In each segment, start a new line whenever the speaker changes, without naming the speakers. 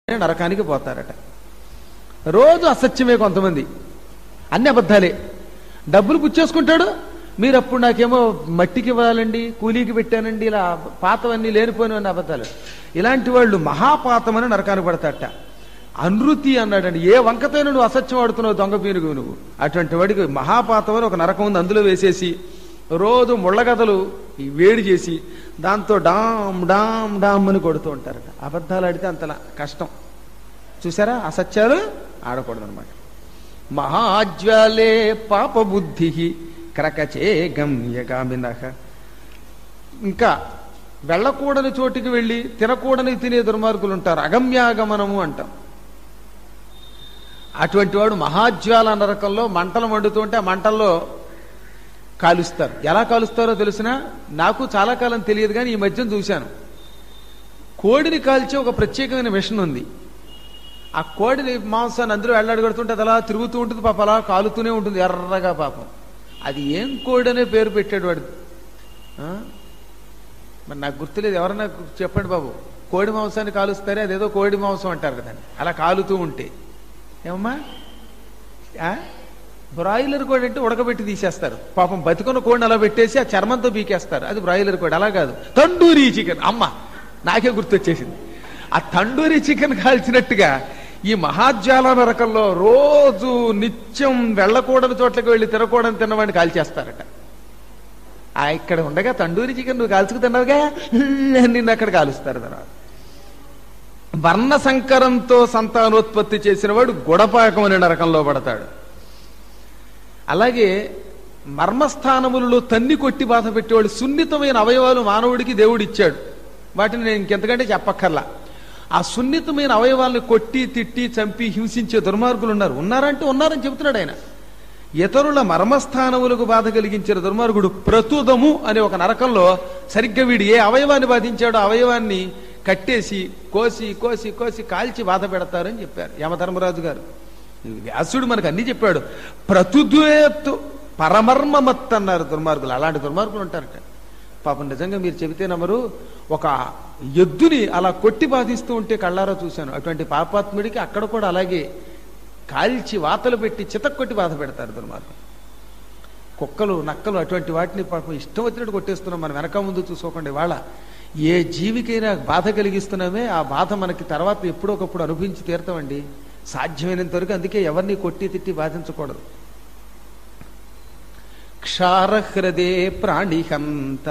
నరకానికి పోతారట రోజు అసత్యమే కొంతమంది అన్ని అబద్ధాలే డబ్బులు పుచ్చేసుకుంటాడు మీరు అప్పుడు నాకేమో మట్టికి ఇవ్వాలండి కూలీకి పెట్టానండి ఇలా పాతవన్నీ లేనిపోయినవన్నీ అబద్ధాలు ఇలాంటి వాళ్ళు మహాపాతమని నరకానికి పడతాట అనృతి అన్నాడండి ఏ వంకతోనే నువ్వు అసత్యం ఆడుతున్నావు దొంగ పీనుగు నువ్వు అటువంటి వాడికి మహాపాతం అని ఒక నరకం ఉంది అందులో వేసేసి రోజు ముళ్ళగదలు ఈ వేడి చేసి దాంతో డామ్ డామ్ డామ్ అని కొడుతూ ఉంటారట అబద్ధాలు ఆడితే అంతలా కష్టం చూసారా అసత్యాలు ఆడకూడదు అనమాట మహాజ్వాలే పాపబుద్ధి క్రకచే గమ్యగామిన ఇంకా వెళ్ళకూడని చోటికి వెళ్ళి తినకూడని తినే దుర్మార్గులు ఉంటారు అగమ్యాగమనము అంటాం అటువంటి వాడు మహాజ్వాల నరకంలో మంటలు మండుతుంటే ఆ మంటల్లో కాలుస్తారు ఎలా కాలుస్తారో తెలిసినా నాకు చాలా కాలం తెలియదు కానీ ఈ మధ్యన చూశాను కోడిని కాల్చే ఒక ప్రత్యేకమైన మిషన్ ఉంది ఆ కోడిని మాంసాన్ని అందులో వెళ్ళాడగడుతుంటే అది అలా తిరుగుతూ ఉంటుంది పాప అలా కాలుతూనే ఉంటుంది ఎర్రగా పాపం అది ఏం కోడి అనే పేరు పెట్టాడు వాడు ఆ? మరి నాకు గుర్తులేదు ఎవరన్నా చెప్పండి బాబు కోడి మాంసాన్ని కాలుస్తారే అదేదో కోడి మాంసం అంటారు కదా అలా కాలుతూ ఉంటే ఏమమ్మా ఆ? బ్రాయిలర్ కోడి అంటే ఉడకబెట్టి తీసేస్తారు పాపం బతికున్న కోడిని అలా పెట్టేసి ఆ చర్మంతో పీకేస్తారు అది బ్రాయిలర్ కోడి అలా కాదు తండూరి చికెన్ అమ్మ నాకే గుర్తొచ్చేసింది ఆ తండూరి చికెన్ కాల్చినట్టుగా ఈ మహాజ్వాల నరకంలో రోజు నిత్యం వెళ్ళకూడని చోట్లకి వెళ్ళి తినకూడని తిన్నవాడిని కాల్చేస్తారట ఆ ఇక్కడ ఉండగా తండూరి చికెన్ నువ్వు కాల్చుకు తిన్నావుగా నిన్ను అక్కడ కాలుస్తారు తర్వాత వర్ణ సంకరంతో సంతానోత్పత్తి చేసిన వాడు గుడపాకం అనే నరకంలో పడతాడు అలాగే మర్మస్థానములలో తన్ని కొట్టి బాధ పెట్టేవాడు సున్నితమైన అవయవాలు మానవుడికి దేవుడు ఇచ్చాడు వాటిని నేను ఇంకెంతకంటే చెప్పక్కర్లా ఆ సున్నితమైన అవయవాలను కొట్టి తిట్టి చంపి హింసించే దుర్మార్గులు ఉన్నారు ఉన్నారంటే ఉన్నారని చెబుతున్నాడు ఆయన ఇతరుల మర్మస్థానములకు బాధ కలిగించిన దుర్మార్గుడు ప్రతుదము అనే ఒక నరకంలో సరిగ్గా వీడు ఏ అవయవాన్ని బాధించాడో ఆ అవయవాన్ని కట్టేసి కోసి కోసి కోసి కాల్చి బాధ పెడతారని చెప్పారు యమధర్మరాజు గారు వ్యాసుడు మనకు అన్ని చెప్పాడు ప్రతుద్వేత్తు పరమర్మమత్ అన్నారు దుర్మార్గులు అలాంటి దుర్మార్గులు ఉంటారట పాపం నిజంగా మీరు చెబితే నమ్మరు ఒక ఎద్దుని అలా కొట్టి బాధిస్తూ ఉంటే కళ్ళారా చూశాను అటువంటి పాపాత్ముడికి అక్కడ కూడా అలాగే కాల్చి వాతలు పెట్టి చితక్కొట్టి బాధ పెడతారు దుర్మార్గం కుక్కలు నక్కలు అటువంటి వాటిని పాపం ఇష్టం వచ్చినట్టు కొట్టేస్తున్నాం మనం వెనక ముందు చూసుకోకండి వాళ్ళ ఏ జీవికైనా బాధ కలిగిస్తున్నామే ఆ బాధ మనకి తర్వాత ఎప్పుడొకప్పుడు అనుభవించి తీరుతామండి సాధ్యమైనంత వరకు అందుకే ఎవరిని కొట్టి తిట్టి బాధించకూడదు క్షారహృదే ప్రాణిహంత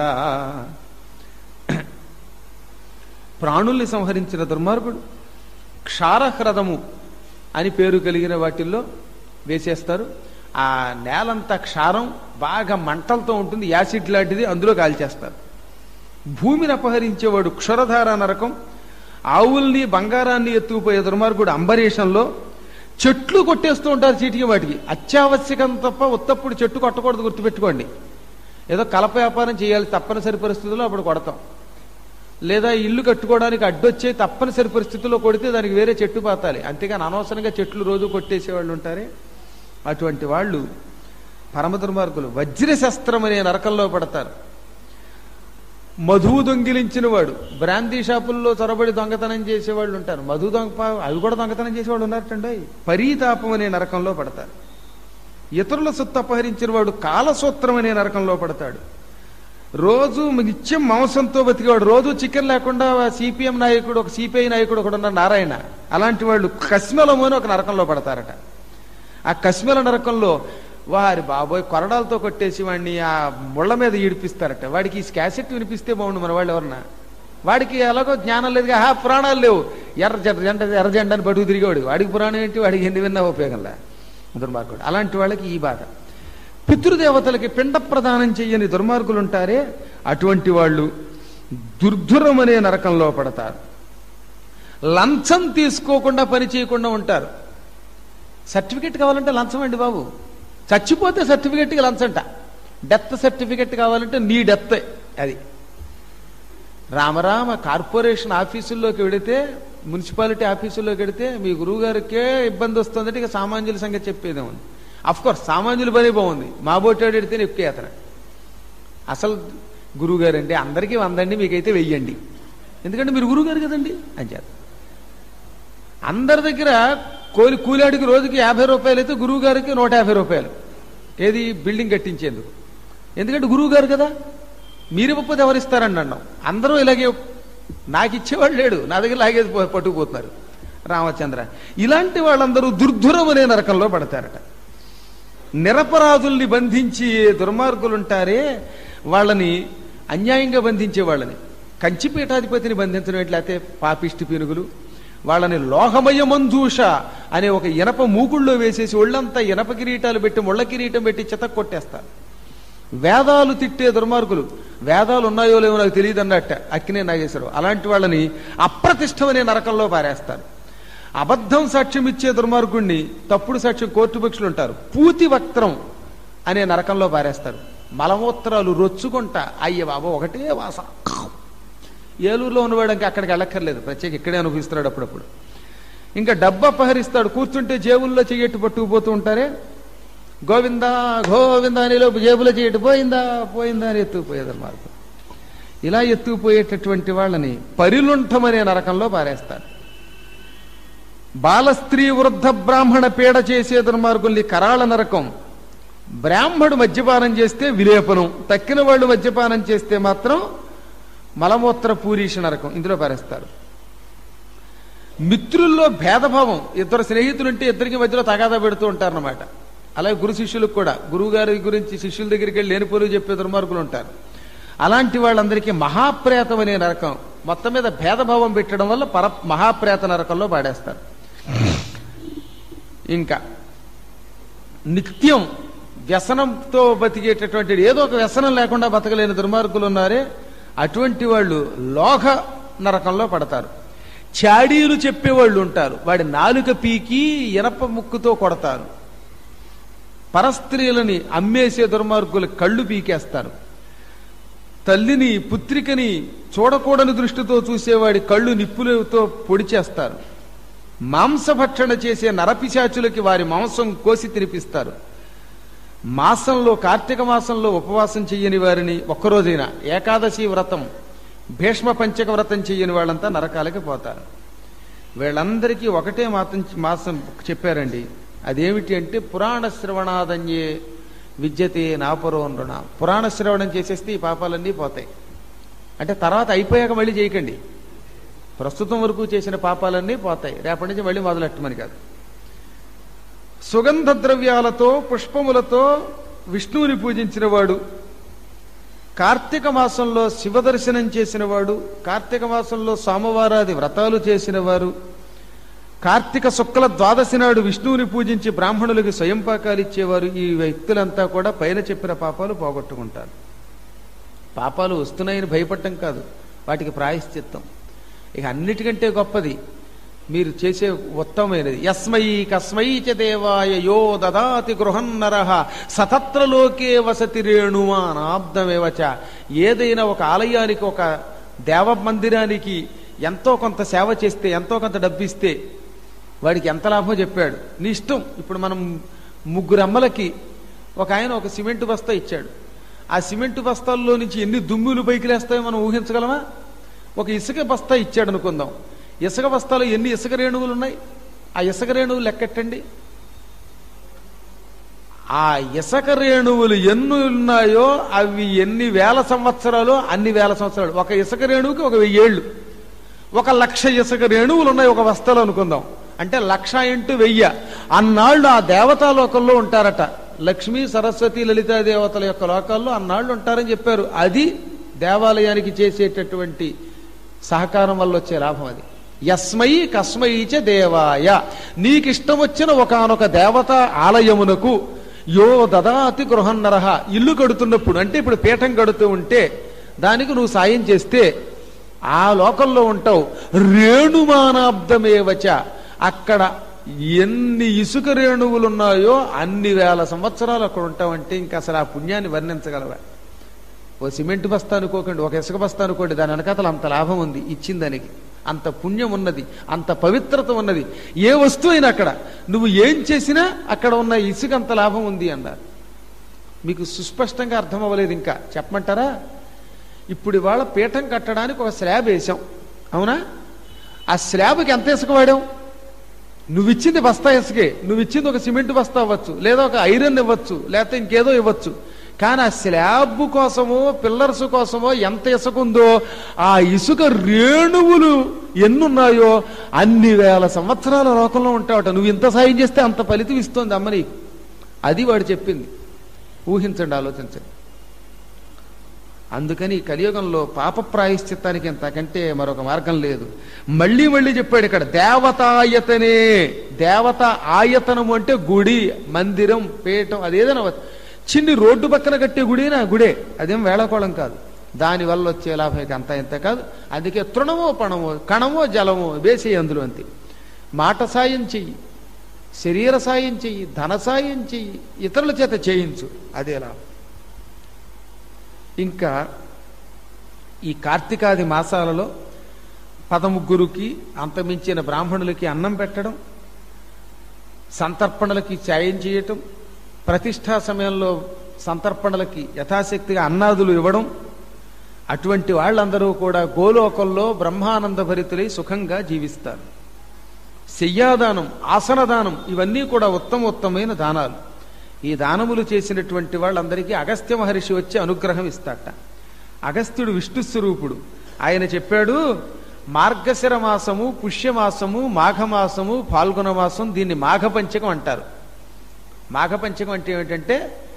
ప్రాణుల్ని సంహరించిన దుర్మార్గుడు క్షారహ్రదము అని పేరు కలిగిన వాటిల్లో వేసేస్తారు ఆ నేలంతా క్షారం బాగా మంటలతో ఉంటుంది యాసిడ్ లాంటిది అందులో కాల్చేస్తారు భూమిని అపహరించేవాడు క్షురధార నరకం ఆవుల్ని బంగారాన్ని ఎత్తుకుపోయే దుర్మార్గుడు అంబరీషంలో చెట్లు కొట్టేస్తూ ఉంటారు చీటికి వాటికి అత్యావశ్యకం తప్ప ఉత్తప్పుడు చెట్టు కొట్టకూడదు గుర్తుపెట్టుకోండి ఏదో కలప వ్యాపారం చేయాలి తప్పనిసరి పరిస్థితుల్లో అప్పుడు కొడతాం లేదా ఇల్లు కట్టుకోవడానికి అడ్డొచ్చే తప్పనిసరి పరిస్థితుల్లో కొడితే దానికి వేరే చెట్టు పాతాలి అంతేగాని అనవసరంగా చెట్లు రోజు కొట్టేసే వాళ్ళు ఉంటారే అటువంటి వాళ్ళు పరమ దుర్మార్గులు వజ్రశస్త్రం అనే నరకంలో పడతారు మధువు దొంగిలించిన వాడు బ్రాందీ షాపుల్లో చొరబడి దొంగతనం చేసేవాళ్ళు ఉంటారు మధు దొంగ అవి కూడా దొంగతనం చేసేవాళ్ళు ఉన్నారటండి పరీతాపం అనే నరకంలో పడతారు ఇతరుల సొత్తు అపహరించిన వాడు కాలసూత్రం అనే నరకంలో పడతాడు రోజు నిత్యం మాంసంతో బతికేవాడు రోజు చికెన్ లేకుండా సిపిఎం నాయకుడు ఒక సిపిఐ నాయకుడు ఒకడు ఉన్న నారాయణ అలాంటి వాళ్ళు కశ్మలము అని ఒక నరకంలో పడతారట ఆ కశ్మల నరకంలో వారి బాబోయ్ కొరడాలతో కొట్టేసి వాడిని ఆ ముళ్ళ మీద ఈడిపిస్తారట వాడికి ఈ క్యాసెట్ వినిపిస్తే బాగుండు మన వాళ్ళు ఎవరన్నా వాడికి ఎలాగో జ్ఞానం లేదుగా హా పురాణాలు లేవు ఎర్ర జెండ జెండ ఎర్ర జెండాని పట్టుకు తిరిగేవాడు వాడికి పురాణం ఏంటి వాడికి ఎన్ని విన్నా ఉపయోగంలా దుర్మార్గుడు అలాంటి వాళ్ళకి ఈ బాధ పితృదేవతలకి పిండ ప్రదానం చెయ్యని దుర్మార్గులు ఉంటారే అటువంటి వాళ్ళు దుర్ధురం అనే నరకంలో పడతారు లంచం తీసుకోకుండా పని చేయకుండా ఉంటారు సర్టిఫికెట్ కావాలంటే లంచం అండి బాబు చచ్చిపోతే సర్టిఫికెట్కి లంచంట డెత్ సర్టిఫికెట్ కావాలంటే నీ డెత్ అది రామరామ కార్పొరేషన్ ఆఫీసుల్లోకి వెడితే మున్సిపాలిటీ ఆఫీసుల్లోకి వెడితే మీ గురువు గారికే ఇబ్బంది వస్తుందంటే ఇక సామాన్యుల సంగతి చెప్పేదే ఉంది అఫ్ కోర్స్ సామాన్యుల పని బాగుంది మా బోటాడు ఎడితేనే ఎక్కువ అతను అసలు గురువు గారు అండి అందరికీ వందండి మీకైతే వెయ్యండి ఎందుకంటే మీరు గురువు గారు కదండి అని చేత అందరి దగ్గర కోలి కూలాడికి రోజుకి యాభై రూపాయలు అయితే గురువు గారికి నూట యాభై రూపాయలు ఏది బిల్డింగ్ కట్టించేందుకు ఎందుకంటే గురువు గారు కదా మీరు ఇవ్వకపోతే ఎవరు ఇస్తారండి అన్నాం అందరూ ఇలాగే నాకు ఇచ్చేవాడు లేడు నా దగ్గర లాగేది పో- పట్టుకుపోతున్నారు రామచంద్ర ఇలాంటి వాళ్ళందరూ దుర్ధురమనే నరకంలో పడతారట నిరపరాధుల్ని బంధించి దుర్మార్గులుంటారే వాళ్ళని అన్యాయంగా బంధించే వాళ్ళని కంచిపీఠాధిపతిని బంధించడం ఎట్లయితే పాపిష్టి పీనుగులు వాళ్ళని లోహమయ మంజూష అనే ఒక ఇనప మూకుళ్ళో వేసేసి ఒళ్ళంతా ఇనప కిరీటాలు పెట్టి ముళ్ళ కిరీటం పెట్టి చెత్త కొట్టేస్తారు వేదాలు తిట్టే దుర్మార్గులు వేదాలు ఉన్నాయో లేవో నాకు తెలియదు అన్నట్ట అక్కినే నాగేశ్వరరావు అలాంటి వాళ్ళని అప్రతిష్టమనే నరకంలో పారేస్తారు అబద్ధం సాక్ష్యం ఇచ్చే దుర్మార్గుణ్ణి తప్పుడు సాక్ష్యం కోర్టు పక్షులు ఉంటారు పూతి వక్త్రం అనే నరకంలో పారేస్తారు మలమూత్రాలు రొచ్చుకుంటా అయ్య బాబా ఒకటే వాసన ఏలూరులో ఉన్నవాడు ఇంకా అక్కడికి వెళ్ళక్కర్లేదు ప్రత్యేక ఇక్కడే అనుభవిస్తున్నాడు అప్పుడప్పుడు ఇంకా డబ్బు అపహరిస్తాడు కూర్చుంటే జేబుల్లో చెయ్యట్టు పట్టుకుపోతూ ఉంటారే గోవిందా గోవిందా అని లోపు జేబులో చేయట్టు పోయిందా పోయిందా అని ఎత్తుకుపోయేది మార్గం ఇలా ఎత్తుకుపోయేటటువంటి వాళ్ళని పరిలుంఠమనే నరకంలో పారేస్తారు బాల స్త్రీ వృద్ధ బ్రాహ్మణ పీడ చేసే దుర్మార్గుల్ని కరాళ నరకం బ్రాహ్మడు మద్యపానం చేస్తే విలేపనం తక్కిన వాళ్ళు మద్యపానం చేస్తే మాత్రం మలమూత్ర పూరీష నరకం ఇందులో పారేస్తారు మిత్రుల్లో భేదభావం ఇద్దరు స్నేహితులుంటే ఇద్దరికి మధ్యలో తగాదా పెడుతూ ఉంటారన్నమాట అలాగే గురు శిష్యులకు కూడా గురువు గారి గురించి శిష్యుల దగ్గరికి వెళ్ళి లేని పొరుగు చెప్పే దుర్మార్గులు ఉంటారు అలాంటి వాళ్ళందరికీ మహాప్రేతం అనే నరకం మొత్తం మీద భేదభావం పెట్టడం వల్ల పర మహాప్రేత నరకంలో పాడేస్తారు ఇంకా నిత్యం వ్యసనంతో బతికేటటువంటి ఏదో ఒక వ్యసనం లేకుండా బతకలేని దుర్మార్గులు ఉన్నారే అటువంటి వాళ్ళు లోహ నరకంలో పడతారు చాడీలు చెప్పేవాళ్ళు ఉంటారు వాడి నాలుక పీకి ఇనప ముక్కుతో కొడతారు పరస్త్రీలని అమ్మేసే దుర్మార్గులు కళ్ళు పీకేస్తారు తల్లిని పుత్రికని చూడకూడని దృష్టితో చూసేవాడి కళ్ళు నిప్పులతో పొడి చేస్తారు మాంసభక్షణ చేసే నరపిశాచులకి వారి మాంసం కోసి తినిపిస్తారు మాసంలో కార్తీక మాసంలో ఉపవాసం చెయ్యని వారిని ఒక్కరోజైనా ఏకాదశి వ్రతం భీష్మ పంచక వ్రతం చెయ్యని వాళ్ళంతా నరకాలకి పోతారు వీళ్ళందరికీ ఒకటే మాతం మాసం చెప్పారండి అదేమిటి అంటే పురాణ శ్రవణాదన్యే విద్యతే నాపరో నృణ పురాణ శ్రవణం చేసేస్తే ఈ పాపాలన్నీ పోతాయి అంటే తర్వాత అయిపోయాక మళ్ళీ చేయకండి ప్రస్తుతం వరకు చేసిన పాపాలన్నీ పోతాయి రేపటి నుంచి మళ్ళీ మొదలెట్టమని కాదు సుగంధ ద్రవ్యాలతో పుష్పములతో విష్ణువుని పూజించిన వాడు కార్తీక మాసంలో శివ దర్శనం చేసిన వాడు కార్తీక మాసంలో సోమవారాది వ్రతాలు చేసిన వారు కార్తీక శుక్ల ద్వాదశి నాడు విష్ణువుని పూజించి బ్రాహ్మణులకి స్వయం పాకాలు ఇచ్చేవారు ఈ వ్యక్తులంతా కూడా పైన చెప్పిన పాపాలు పోగొట్టుకుంటారు పాపాలు వస్తున్నాయని భయపడటం కాదు వాటికి ప్రాయశ్చిత్తం ఇక అన్నిటికంటే గొప్పది మీరు చేసే ఉత్తమమైనది యస్మై కస్మై చ దేవాయ యో దదాతి గృహన్నర సతత్రలోకే వసతి రేణుమా నాబ్దమేవచ ఏదైనా ఒక ఆలయానికి ఒక దేవ మందిరానికి ఎంతో కొంత సేవ చేస్తే ఎంతో కొంత డబ్బిస్తే వాడికి ఎంత లాభమో చెప్పాడు నీ ఇష్టం ఇప్పుడు మనం ముగ్గురు అమ్మలకి ఒక ఆయన ఒక సిమెంట్ బస్తా ఇచ్చాడు ఆ సిమెంట్ బస్తాల్లో నుంచి ఎన్ని దుమ్ములు పైకి లేస్తాయో మనం ఊహించగలమా ఒక ఇసుక బస్తా ఇచ్చాడు అనుకుందాం ఇసుక బస్తాలో ఎన్ని ఇసుక రేణువులు ఉన్నాయి ఆ ఇసుక రేణువులు లెక్కెట్టండి ఆ ఇసుక రేణువులు ఎన్ని ఉన్నాయో అవి ఎన్ని వేల సంవత్సరాలు అన్ని వేల సంవత్సరాలు ఒక ఇసుక రేణువుకి ఒక వెయ్యేళ్ళు ఒక లక్ష ఇసుక రేణువులు ఉన్నాయి ఒక బస్తాలో అనుకుందాం అంటే లక్ష ఇంటూ వెయ్య అన్నాళ్ళు ఆ దేవతా లోకంలో ఉంటారట లక్ష్మీ సరస్వతి లలితా దేవతల యొక్క లోకాల్లో అన్నాళ్ళు ఉంటారని చెప్పారు అది దేవాలయానికి చేసేటటువంటి సహకారం వల్ల వచ్చే లాభం అది యస్మై కస్మై చ దేవాయ నీకిష్టం వచ్చిన ఒకనొక దేవత ఆలయమునకు యో దదాతి గృహన్నరహ ఇల్లు కడుతున్నప్పుడు అంటే ఇప్పుడు పీఠం కడుతూ ఉంటే దానికి నువ్వు సాయం చేస్తే ఆ లోకంలో ఉంటావు రేణుమానాబ్దమేవచ అక్కడ ఎన్ని ఇసుక రేణువులు ఉన్నాయో అన్ని వేల సంవత్సరాలు అక్కడ ఉంటావంటే ఇంకా అసలు ఆ పుణ్యాన్ని వర్ణించగలవా ఓ సిమెంట్ బస్తా అనుకోకండి ఒక ఇసుక బస్తా అనుకోండి దాని వెనకాతల అంత లాభం ఉంది ఇచ్చిన దానికి అంత పుణ్యం ఉన్నది అంత పవిత్రత ఉన్నది ఏ వస్తువు అయినా అక్కడ నువ్వు ఏం చేసినా అక్కడ ఉన్న ఇసుక అంత లాభం ఉంది అన్నారు మీకు సుస్పష్టంగా అర్థం అవ్వలేదు ఇంకా చెప్పమంటారా ఇప్పుడు ఇవాళ పీఠం కట్టడానికి ఒక స్లాబ్ వేసాం అవునా ఆ స్లాబ్కి ఎంత ఇసుక వాడాం నువ్వు ఇచ్చింది బస్తా ఇసుకే నువ్వు ఇచ్చింది ఒక సిమెంట్ బస్తా అవ్వచ్చు లేదా ఒక ఐరన్ ఇవ్వచ్చు లేకపోతే ఇంకేదో ఇవ్వచ్చు కానీ ఆ స్లాబ్ కోసమో పిల్లర్స్ కోసమో ఎంత ఇసుక ఉందో ఆ ఇసుక రేణువులు ఎన్నున్నాయో అన్ని వేల సంవత్సరాల లోకంలో ఉంటావట నువ్వు ఇంత సాయం చేస్తే అంత ఫలితం ఇస్తోంది అమ్మ నీకు అది వాడు చెప్పింది ఊహించండి ఆలోచించండి అందుకని ఈ కలియుగంలో పాప ప్రాయశ్చిత్తానికి ఇంతకంటే మరొక మార్గం లేదు మళ్ళీ మళ్ళీ చెప్పాడు ఇక్కడ దేవతాయతనే దేవత ఆయతనము అంటే గుడి మందిరం పీఠం అదేదైనా అవ్వచ్చు. చిన్ని రోడ్డు పక్కన కట్టే గుడినా గుడే అదేం వేళకోళం కాదు దాని వల్ల వచ్చే లాభం ఇక అంత ఇంత కాదు అందుకే తృణమో పణమో కణమో జలమో వేసే అందులో అంతే మాట సాయం చెయ్యి శరీర సాయం చెయ్యి ధన సాయం చెయ్యి ఇతరుల చేత చేయించు అదే లాభం ఇంకా ఈ కార్తీకాది మాసాలలో పదముగ్గురుకి అంతమించిన బ్రాహ్మణులకి అన్నం పెట్టడం సంతర్పణలకి ఛాయం చేయటం ప్రతిష్టా సమయంలో సంతర్పణలకి యథాశక్తిగా అన్నాదులు ఇవ్వడం అటువంటి వాళ్ళందరూ కూడా గోలోకంలో బ్రహ్మానంద భరితులై సుఖంగా జీవిస్తారు శయ్యాదానం ఆసనదానం ఇవన్నీ కూడా ఉత్తమ ఉత్తమైన దానాలు ఈ దానములు చేసినటువంటి వాళ్ళందరికీ అగస్త్య మహర్షి వచ్చి అనుగ్రహం ఇస్తాట అగస్త్యుడు విష్ణు స్వరూపుడు ఆయన చెప్పాడు మార్గశిర మాసము పుష్యమాసము మాఘమాసము పాల్గొన మాసం దీన్ని మాఘపంచకం అంటారు మాఘపంచకం అంటే ఏమిటంటే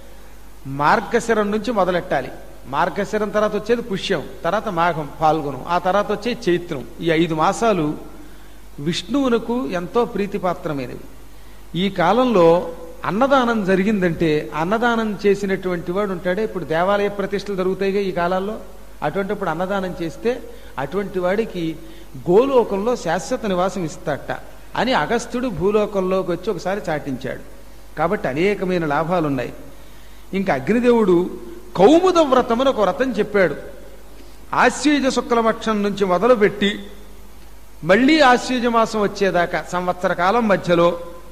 మార్గశిరం నుంచి మొదలెట్టాలి మార్గశిరం తర్వాత వచ్చేది పుష్యం తర్వాత మాఘం పాల్గొనం ఆ తర్వాత వచ్చే చైత్రం ఈ ఐదు మాసాలు విష్ణువునకు ఎంతో ప్రీతిపాత్రమైనవి ఈ కాలంలో అన్నదానం జరిగిందంటే అన్నదానం చేసినటువంటి వాడు ఉంటాడే ఇప్పుడు దేవాలయ ప్రతిష్టలు జరుగుతాయిగా ఈ కాలాల్లో అటువంటిప్పుడు అన్నదానం చేస్తే అటువంటి వాడికి గోలోకంలో శాశ్వత నివాసం ఇస్తాట అని అగస్త్యుడు భూలోకంలోకి వచ్చి ఒకసారి చాటించాడు కాబట్టి అనేకమైన లాభాలున్నాయి ఇంకా అగ్నిదేవుడు కౌముద వ్రతమును ఒక వ్రతం చెప్పాడు ఆశ్వీజ శుక్లపక్షం నుంచి మొదలుపెట్టి మళ్ళీ ఆశ్వీజ మాసం వచ్చేదాకా సంవత్సర కాలం మధ్యలో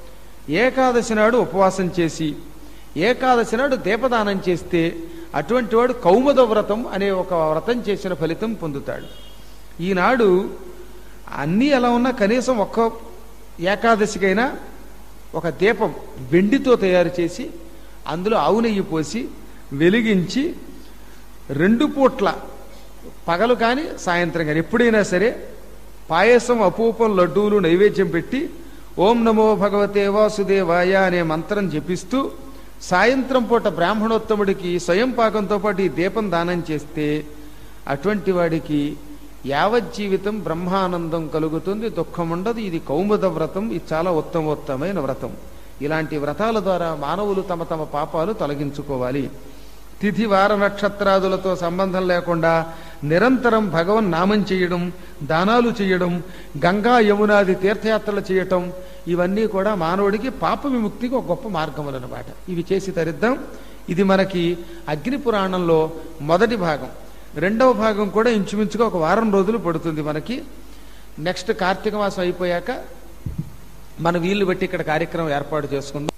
ఏకాదశి నాడు ఉపవాసం చేసి ఏకాదశి నాడు దీపదానం చేస్తే అటువంటి వాడు కౌముద వ్రతం అనే ఒక వ్రతం చేసిన ఫలితం పొందుతాడు ఈనాడు అన్నీ ఎలా ఉన్నా కనీసం ఒక్క ఏకాదశికైనా ఒక దీపం వెండితో తయారు చేసి అందులో ఆవు నెయ్యి పోసి వెలిగించి రెండు పూట్ల పగలు కానీ సాయంత్రం కానీ ఎప్పుడైనా సరే పాయసం అపూపం లడ్డూలు నైవేద్యం పెట్టి ఓం నమో భగవతే వాసుదేవాయ అనే మంత్రం జపిస్తూ సాయంత్రం పూట బ్రాహ్మణోత్తముడికి స్వయం పాకంతో పాటు ఈ దీపం దానం చేస్తే అటువంటి వాడికి యావజ్జీవితం బ్రహ్మానందం కలుగుతుంది దుఃఖం ఉండదు ఇది కౌముద వ్రతం ఇది చాలా ఉత్తమోత్తమైన వ్రతం ఇలాంటి వ్రతాల ద్వారా మానవులు తమ తమ పాపాలు తొలగించుకోవాలి తిథి వార నక్షత్రాదులతో సంబంధం లేకుండా నిరంతరం భగవన్ నామం చేయడం దానాలు చేయడం గంగా యమునాది తీర్థయాత్రలు చేయటం ఇవన్నీ కూడా మానవుడికి పాప విముక్తికి ఒక గొప్ప మార్గములన్నమాట ఇవి చేసి తరిద్దాం ఇది మనకి అగ్ని పురాణంలో మొదటి భాగం రెండవ భాగం కూడా ఇంచుమించుగా ఒక వారం రోజులు పడుతుంది మనకి నెక్స్ట్ కార్తీక మాసం అయిపోయాక మన వీళ్ళు బట్టి ఇక్కడ కార్యక్రమం ఏర్పాటు చేసుకుందాం